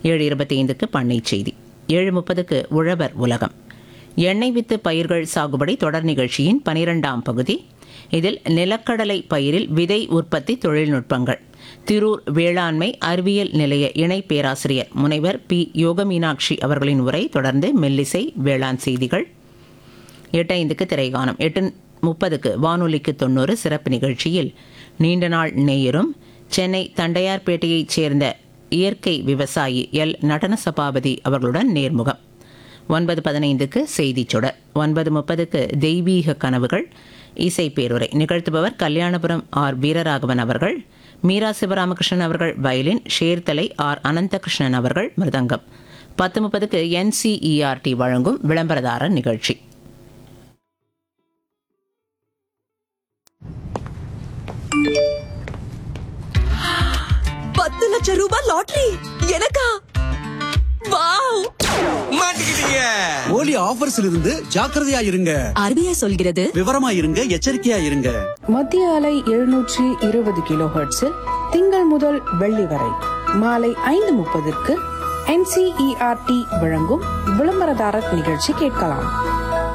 ஏழு இருபத்தி ஐந்துக்கு பண்ணை செய்தி ஏழு முப்பதுக்கு உழவர் உலகம் எண்ணெய் வித்து பயிர்கள் சாகுபடி தொடர் நிகழ்ச்சியின் பனிரெண்டாம் பகுதி இதில் நிலக்கடலை பயிரில் விதை உற்பத்தி தொழில்நுட்பங்கள் திரூர் வேளாண்மை அறிவியல் நிலைய இணை பேராசிரியர் முனைவர் பி யோகமீனாட்சி அவர்களின் உரை தொடர்ந்து மெல்லிசை வேளாண் செய்திகள் எட்டு ஐந்துக்கு திரைகானம் எட்டு முப்பதுக்கு வானொலிக்கு தொண்ணூறு சிறப்பு நிகழ்ச்சியில் நீண்ட நாள் நேயரும் சென்னை தண்டையார்பேட்டையைச் சேர்ந்த இயற்கை விவசாயி எல் நடன சபாபதி அவர்களுடன் நேர்முகம் ஒன்பது பதினைந்துக்கு செய்திச் சுடர் ஒன்பது முப்பதுக்கு தெய்வீக கனவுகள் இசை பேருரை நிகழ்த்துபவர் கல்யாணபுரம் ஆர் வீரராகவன் அவர்கள் மீரா சிவராமகிருஷ்ணன் அவர்கள் வயலின் ஷேர்தலை ஆர் அனந்தகிருஷ்ணன் அவர்கள் மிருதங்கம் பத்து முப்பதுக்கு என்சிஇஆர்டி வழங்கும் விளம்பரதாரர் நிகழ்ச்சி பத்து லட்சம் ரூபாய் லாட்டரி எனக்கா வாவ் மாட்டிக்கிட்டீங்க போலி ஆஃபர்ஸ்ல இருந்து ஜாக்கிரதையா இருங்க ஆர்பிஐ சொல்கிறது விவரமா இருங்க எச்சரிக்கையா இருங்க மத்திய அலை எழுநூற்றி இருபது கிலோ ஹெர்ட்ஸில் திங்கள் முதல் வெள்ளி வரை மாலை ஐந்து முப்பதுக்கு என்சிஇஆர்டி வழங்கும் விளம்பரதாரர் நிகழ்ச்சி கேட்கலாம்